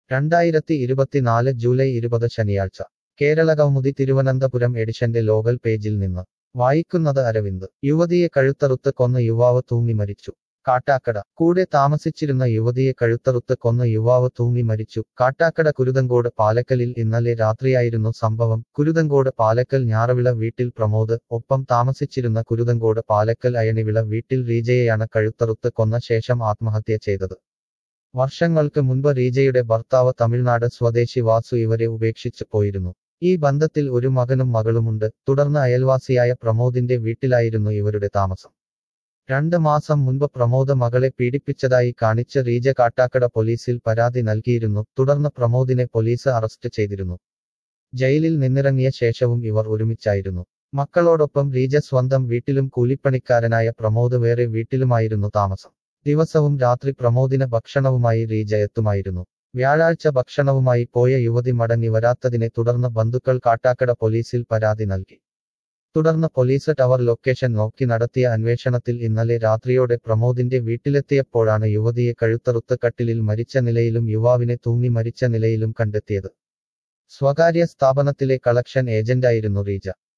രണ്ടായിരത്തി ഇരുപത്തിനാല് ജൂലൈ ഇരുപത് ശനിയാഴ്ച കേരള കൗമുദി തിരുവനന്തപുരം എഡിഷന്റെ ലോകൽ പേജിൽ നിന്ന് വായിക്കുന്നത് അരവിന്ദ് യുവതിയെ കഴുത്തറുത്ത് കൊന്ന യുവാവ് തൂങ്ങി മരിച്ചു കാട്ടാക്കട കൂടെ താമസിച്ചിരുന്ന യുവതിയെ കഴുത്തറുത്ത് കൊന്ന യുവാവ് തൂങ്ങി മരിച്ചു കാട്ടാക്കട കുരുതങ്കോട് പാലക്കലിൽ ഇന്നലെ രാത്രിയായിരുന്നു സംഭവം കുരുതങ്കോട് പാലക്കൽ ഞാറവിള വീട്ടിൽ പ്രമോദ് ഒപ്പം താമസിച്ചിരുന്ന കുരുതങ്കോട് പാലക്കൽ അയണിവിള വീട്ടിൽ റീജയെയാണ് കഴുത്തറുത്ത് കൊന്ന ശേഷം ആത്മഹത്യ ചെയ്തത് വർഷങ്ങൾക്ക് മുൻപ് റീജയുടെ ഭർത്താവ് തമിഴ്നാട് സ്വദേശി വാസു ഇവരെ ഉപേക്ഷിച്ച് പോയിരുന്നു ഈ ബന്ധത്തിൽ ഒരു മകനും മകളുമുണ്ട് തുടർന്ന് അയൽവാസിയായ പ്രമോദിന്റെ വീട്ടിലായിരുന്നു ഇവരുടെ താമസം രണ്ട് മാസം മുൻപ് പ്രമോദ് മകളെ പീഡിപ്പിച്ചതായി കാണിച്ച് റീജ കാട്ടാക്കട പോലീസിൽ പരാതി നൽകിയിരുന്നു തുടർന്ന് പ്രമോദിനെ പോലീസ് അറസ്റ്റ് ചെയ്തിരുന്നു ജയിലിൽ നിന്നിറങ്ങിയ ശേഷവും ഇവർ ഒരുമിച്ചായിരുന്നു മക്കളോടൊപ്പം റീജ സ്വന്തം വീട്ടിലും കൂലിപ്പണിക്കാരനായ പ്രമോദ് വേറെ വീട്ടിലുമായിരുന്നു താമസം ദിവസവും രാത്രി പ്രമോദിന് ഭക്ഷണവുമായി റീജ എത്തുമായിരുന്നു വ്യാഴാഴ്ച ഭക്ഷണവുമായി പോയ യുവതി മടങ്ങി വരാത്തതിനെ തുടർന്ന് ബന്ധുക്കൾ കാട്ടാക്കട പോലീസിൽ പരാതി നൽകി തുടർന്ന് പോലീസ് ടവർ ലൊക്കേഷൻ നോക്കി നടത്തിയ അന്വേഷണത്തിൽ ഇന്നലെ രാത്രിയോടെ പ്രമോദിന്റെ വീട്ടിലെത്തിയപ്പോഴാണ് യുവതിയെ കഴുത്തറുത്ത് കട്ടിലിൽ മരിച്ച നിലയിലും യുവാവിനെ തൂങ്ങി മരിച്ച നിലയിലും കണ്ടെത്തിയത് സ്വകാര്യ സ്ഥാപനത്തിലെ കളക്ഷൻ ഏജന്റായിരുന്നു റീജ